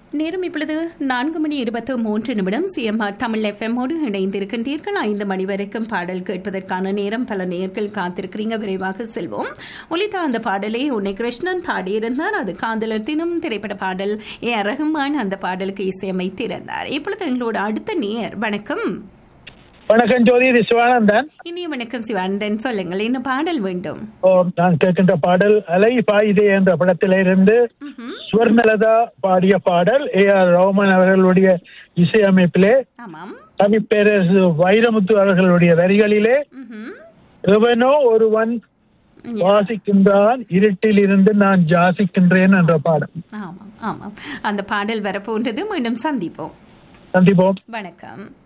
நேரம் இப்பொழுது நான்கு மணி இருபத்து மூன்று நிமிடம் சிஎம்ஆர் தமிழ் எஃப்எம்மோடு இணைந்திருக்கின்றீர்கள் ஐந்து மணி வரைக்கும் பாடல் கேட்பதற்கான நேரம் பல நேர்கள் காத்திருக்கிறீங்க விரைவாக செல்வோம் ஒலித்த அந்த பாடலை உன்னை கிருஷ்ணன் பாடியிருந்தார் அது காதலர் தினம் திரைப்பட பாடல் ஏ ஆர் ரஹ்மான் அந்த பாடலுக்கு இசையமைத்திருந்தார் இப்பொழுது எங்களோட அடுத்த நேர் வணக்கம் வணக்கம் ஜோதி இது சிவானந்தன் இனிய வணக்கம் சிவானந்தன் சொல்லுங்கள் என்ன பாடல் வேண்டும் ஓ, நான் கேட்கின்ற பாடல் அலை பாயுதே என்ற படத்திலிருந்து ம்ஹும். சுவர்ணலதா பாடிய பாடல் ஏ ஆர் ரஹ்மான் அவர்களுடைய இசையமைப்பிலே ஆமாம் கவிப்பேரரசு வைரமுத்து அவர்களுடைய வரிகளிலே ம்ஹும். எவனோ ஒருவன் வாசிக்கின்றான் இருட்டில் இருந்து நான் ஜாசிக்கின்றேன் என்ற பாடல் ஆமாம் ஆமாம் அந்த பாடல் வரப்போன்றது மீண்டும் சந்திப்போம் சந்திப்போம் வணக்கம்